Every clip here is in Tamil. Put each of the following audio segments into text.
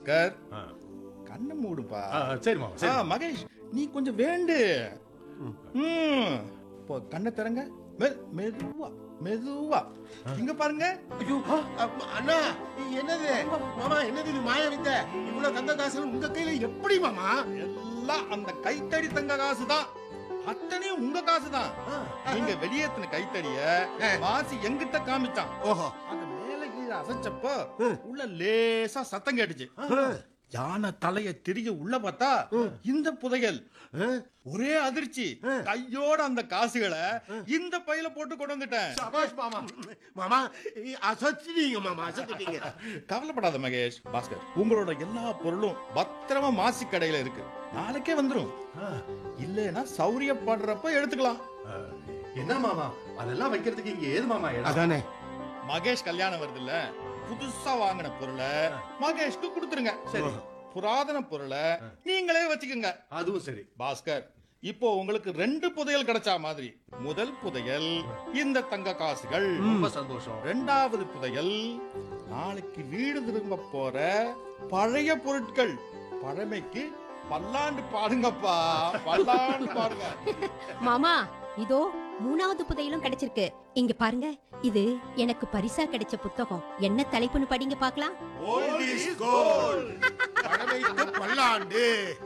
பாஸ்கர் ஆ. கண்ணை மூடுப்பா ஆ, சரி மாமா ஆ, சரி மகேஷ் நீ கொஞ்சம் வேண்டு ம் இப்போ கண்ணை திறங்க மெ- மெதுவா மெதுவா இங்க பாருங்க ஐயோ அ- அண்ணா என்னது மாமா என்னது இது மாய வித்த இவ்வளவு தங்க காசு உங்க கையில எப்படி மாமா எல்லாம் அந்த கைத்தடி தங்க காசு தான் அத்தனையும் உங்க காசு தான் நீங்க வெளியேத்தின கைத்தடிய வாசி எங்கிட்ட காமிச்சான் ஓஹோ அந்த மேல கீழே அசைச்சப்போ உள்ள லேசா சத்தம் கேட்டுச்சு யானை தலைய திரிய உள்ள பார்த்தா இந்த புதையல் ஒரே அதிர்ச்சி கையோட அந்த காசுகளை இந்த பையில போட்டு கொண்டு வந்துட்டேன் சபாஷ் மாமா மாமா அசத்திட்டீங்க மாமா அசத்திட்டீங்க கவலைப்படாத மகேஷ் பாஸ்கர் உங்களோட எல்லா பொருளும் பத்திரமா மாசி கடையில இருக்கு நாளைக்கே வந்துரும் இல்லைன்னா சௌரியப்படுறப்ப எடுத்துக்கலாம் ஆ, என்ன மாமா அதெல்லாம் வைக்கிறதுக்கு இங்க ஏது மாமா இடம் அதானே மகேஷ் கல்யாணம் வருது இல்ல புதுசா வாங்கின பொருளை மகேஷ்க்கு கொடுத்துருங்க சரி புராதன பொருளை நீங்களே வச்சுக்கோங்க அதுவும் சரி பாஸ்கர் இப்போ உங்களுக்கு ரெண்டு புதையல் கிடைச்சா மாதிரி முதல் புதையல் இந்த தங்க காசுகள் ரொம்ப சந்தோஷம் ரெண்டாவது புதையல் நாளைக்கு வீடு திரும்ப போற பழைய பொருட்கள் பழமைக்கு பல்லாண்டு பாருங்கப்பா பல்லாண்டு பாருங்க மாமா இதோ மூணாவது புதையலும் கிடைச்சிருக்கு இங்க பாருங்க இது எனக்கு பரிசா கிடைச்ச புத்தகம் என்ன தலைப்புன்னு படிங்க பார்க்கலாம் Gold is gold. பழமைக்கு பல்லாண்டு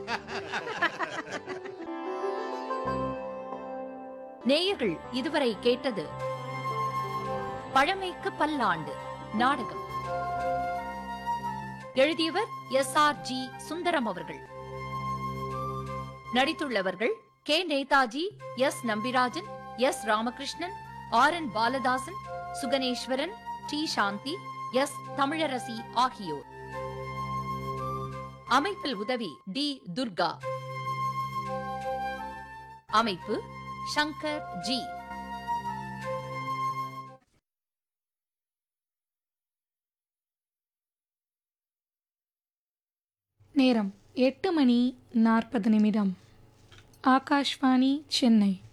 நேயர்கள் இதுவரை கேட்டது பழமைக்கு பல்லாண்டு நாடகம் எழுதியவர் எஸ் ஆர் ஜி சுந்தரம் அவர்கள் நடித்துள்ளவர்கள் K Netaji S Nambirajan S Ramakrishnan R N Balathasan Suganeswaran T Shanthi S Tamilarasi ஆகியோர் அமைப்பில் உதவி டி துர்கா அமைப்பு சங்கர் ஜி நேரம் எட்டு மணி நாற்பது நிமிடம் ஆகாஷ்வாணி சென்னை